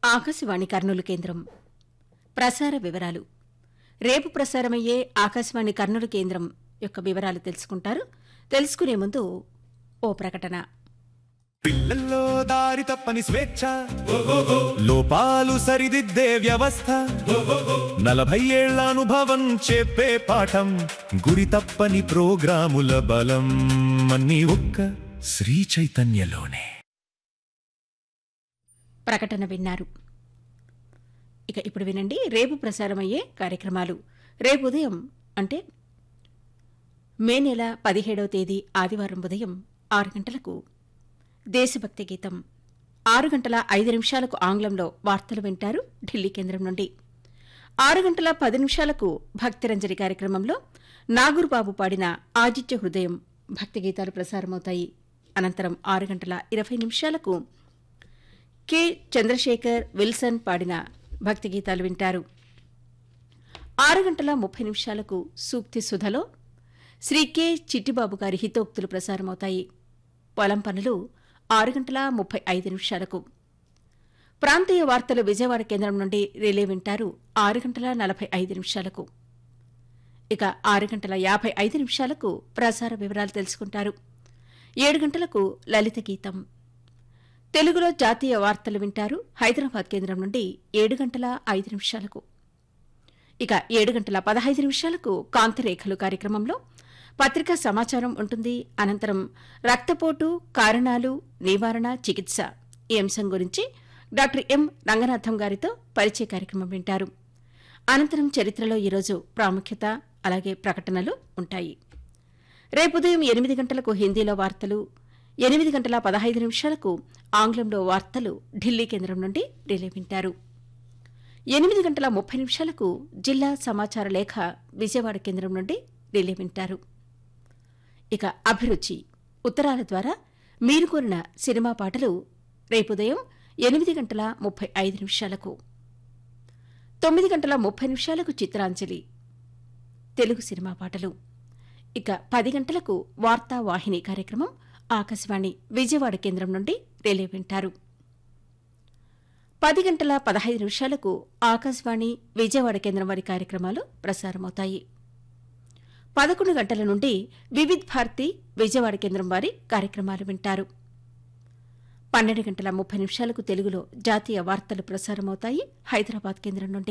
ఆకాశవాణి కర్నూలు కేంద్రం ప్రసార వివరాలు రేపు ప్రసారమయ్యే ఆకాశవాణి కర్నూలు కేంద్రం యొక్క వివరాలు తెలుసుకుంటారు తెలుసుకునే ముందు ఓ ప్రకటన పిల్లల్లో దారి తప్పని స్వేచ్ఛ లోపాలు సరిదిద్దే వ్యవస్థ నలభై ఏళ్ల అనుభవం చెప్పే పాఠం గురి తప్పని ప్రోగ్రాముల బలం అన్ని ఒక్క శ్రీ చైతన్యలోనే ప్రకటన విన్నారు ఇక ఇప్పుడు వినండి రేపు ప్రసారమయ్యే కార్యక్రమాలు రేపు ఉదయం అంటే మే నెల పదిహేడవ తేదీ ఆదివారం ఉదయం ఆరు గంటలకు దేశభక్తి గీతం ఆరు గంటల ఐదు నిమిషాలకు ఆంగ్లంలో వార్తలు వింటారు ఢిల్లీ కేంద్రం నుండి ఆరు గంటల పది నిమిషాలకు భక్తిరంజని కార్యక్రమంలో నాగూర్బాబు పాడిన ఆదిత్య హృదయం భక్తి గీతాలు ప్రసారమవుతాయి అనంతరం ఆరు గంటల ఇరవై నిమిషాలకు కె చంద్రశేఖర్ విల్సన్ పాడిన భక్తి గీతాలు వింటారు ఆరు గంటల ముప్పై నిమిషాలకు సూక్తి సుధలో శ్రీ కె చిట్టిబాబు గారి హితోక్తులు ప్రసారమవుతాయి పొలం పనులు ఆరు గంటల ముప్పై ఐదు నిమిషాలకు ప్రాంతీయ వార్తలు విజయవాడ కేంద్రం నుండి రిలే వింటారు ఆరు గంటల నలభై ఐదు నిమిషాలకు ఇక ఆరు గంటల యాభై ఐదు నిమిషాలకు ప్రసార వివరాలు తెలుసుకుంటారు ఏడు గంటలకు లలిత గీతం తెలుగులో జాతీయ వార్తలు వింటారు హైదరాబాద్ కేంద్రం నుండి ఏడు గంటల ఐదు నిమిషాలకు ఇక ఏడు గంటల పదహైదు నిమిషాలకు కాంతిరేఖలు కార్యక్రమంలో పత్రికా సమాచారం ఉంటుంది అనంతరం రక్తపోటు కారణాలు నివారణ చికిత్స ఈ అంశం గురించి డాక్టర్ ఎం రంగనాథం గారితో పరిచయ కార్యక్రమం వింటారు అనంతరం చరిత్రలో ఈరోజు ప్రాముఖ్యత అలాగే ప్రకటనలు ఉంటాయి రేపు ఉదయం ఎనిమిది గంటలకు హిందీలో వార్తలు ఎనిమిది గంటల పదహైదు నిమిషాలకు ఆంగ్లంలో వార్తలు ఢిల్లీ కేంద్రం నుండి రిలే వింటారు ఎనిమిది గంటల ముప్పై నిమిషాలకు జిల్లా సమాచార లేఖ విజయవాడ కేంద్రం నుండి రిలే వింటారు ఇక అభిరుచి ఉత్తరాల ద్వారా మీరు కోరిన సినిమా పాటలు రేపు ఉదయం ఎనిమిది గంటల ముప్పై ఐదు నిమిషాలకు తొమ్మిది గంటల ముప్పై నిమిషాలకు చిత్రాంజలి తెలుగు సినిమా పాటలు ఇక పది గంటలకు వార్తా వాహిని కార్యక్రమం ఆకాశవాణి విజయవాడ కేంద్రం నుండి రిలే వింటారు పది గంటల పదహైదు నిమిషాలకు ఆకాశవాణి విజయవాడ కేంద్రం వారి కార్యక్రమాలు ప్రసారమవుతాయి పదకొండు గంటల నుండి వివిధ్ భారతి విజయవాడ కేంద్రం వారి కార్యక్రమాలు వింటారు పన్నెండు గంటల ముప్పై నిమిషాలకు తెలుగులో జాతీయ వార్తలు ప్రసారమవుతాయి హైదరాబాద్ కేంద్రం నుండి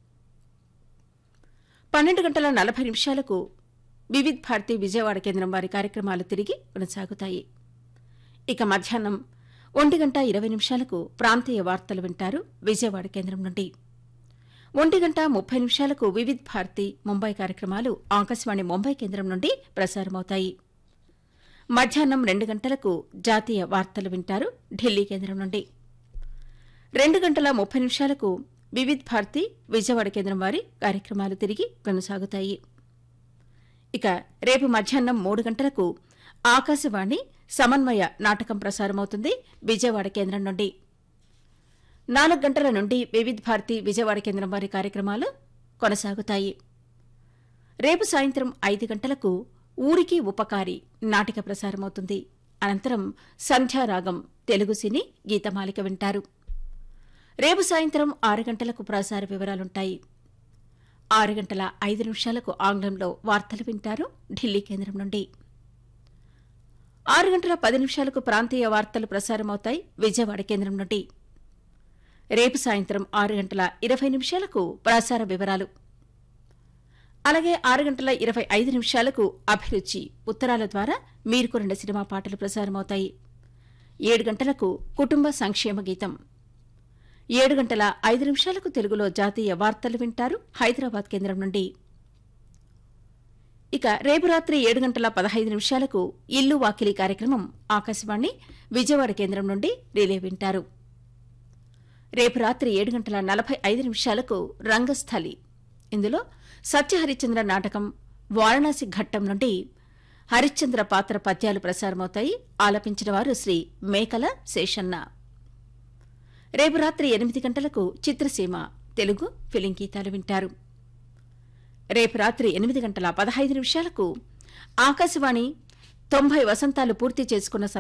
పన్నెండు గంటల నలభై నిమిషాలకు వివిధ్ భారతి విజయవాడ కేంద్రం వారి కార్యక్రమాలు తిరిగి కొనసాగుతాయి ఇక మధ్యాహ్నం ఒంటి గంట ఇరవై నిమిషాలకు ప్రాంతీయ వార్తలు వింటారు విజయవాడ కేంద్రం నుండి ఒంటి గంట ముప్పై నిమిషాలకు వివిధ్ భారతి ముంబై కార్యక్రమాలు ఆకాశవాణి ముంబై కేంద్రం నుండి ప్రసారమవుతాయి మధ్యాహ్నం రెండు గంటలకు జాతీయ వార్తలు వింటారు ఢిల్లీ కేంద్రం నుండి రెండు గంటల ముప్పై నిమిషాలకు వివిధ్ భారతి విజయవాడ కేంద్రం వారి కార్యక్రమాలు తిరిగి కొనసాగుతాయి ఇక రేపు మధ్యాహ్నం మూడు గంటలకు ఆకాశవాణి సమన్వయ నాటకం ప్రసారమవుతుంది విజయవాడ కేంద్రం నుండి నాలుగు గంటల నుండి వివిధ్ భారతి విజయవాడ కేంద్రం వారి కార్యక్రమాలు కొనసాగుతాయి రేపు సాయంత్రం ఐదు గంటలకు ఊరికి ఉపకారి నాటిక ప్రసారమవుతుంది అనంతరం సంధ్యారాగం తెలుగు సినీ గీతమాలిక వింటారు రేపు సాయంత్రం ఆరు గంటలకు ప్రసార వివరాలుంటాయి ఆరు గంటల ఐదు నిమిషాలకు ఆంగ్లంలో వార్తలు వింటారు ఢిల్లీ కేంద్రం నుండి ఆరు గంటల పది నిమిషాలకు ప్రాంతీయ వార్తలు ప్రసారమవుతాయి విజయవాడ కేంద్రం నుండి రేపు సాయంత్రం ఆరు గంటల ఇరవై నిమిషాలకు ప్రసార వివరాలు అలాగే ఆరు గంటల ఇరవై ఐదు నిమిషాలకు అభిరుచి ఉత్తరాల ద్వారా మీరు కొన్న సినిమా పాటలు ప్రసారమవుతాయి ఏడు గంటలకు కుటుంబ సంక్షేమ గీతం ఏడు గంటల ఐదు నిమిషాలకు తెలుగులో జాతీయ వార్తలు వింటారు హైదరాబాద్ కేంద్రం నుండి ఇక రేపు రాత్రి ఏడు గంటల పదహైదు నిమిషాలకు ఇల్లు వాకిలి కార్యక్రమం ఆకాశవాణి విజయవాడ కేంద్రం నుండి రిలే వింటారు రేపు రాత్రి ఏడు గంటల నలభై ఐదు నిమిషాలకు రంగస్థలి ఇందులో సత్యహరిశ్చంద్ర నాటకం వారణాసి ఘట్టం నుండి హరిశ్చంద్ర పాత్ర పద్యాలు ప్రసారమవుతాయి ఆలపించిన వారు శ్రీ మేకల శేషన్న రేపు రాత్రి ఎనిమిది గంటలకు చిత్రసీమ తెలుగు ఫిలిం గీతాలు వింటారు రేపు రాత్రి ఎనిమిది గంటల పదహైదు నిమిషాలకు ఆకాశవాణి తొంభై వసంతాలు పూర్తి చేసుకున్న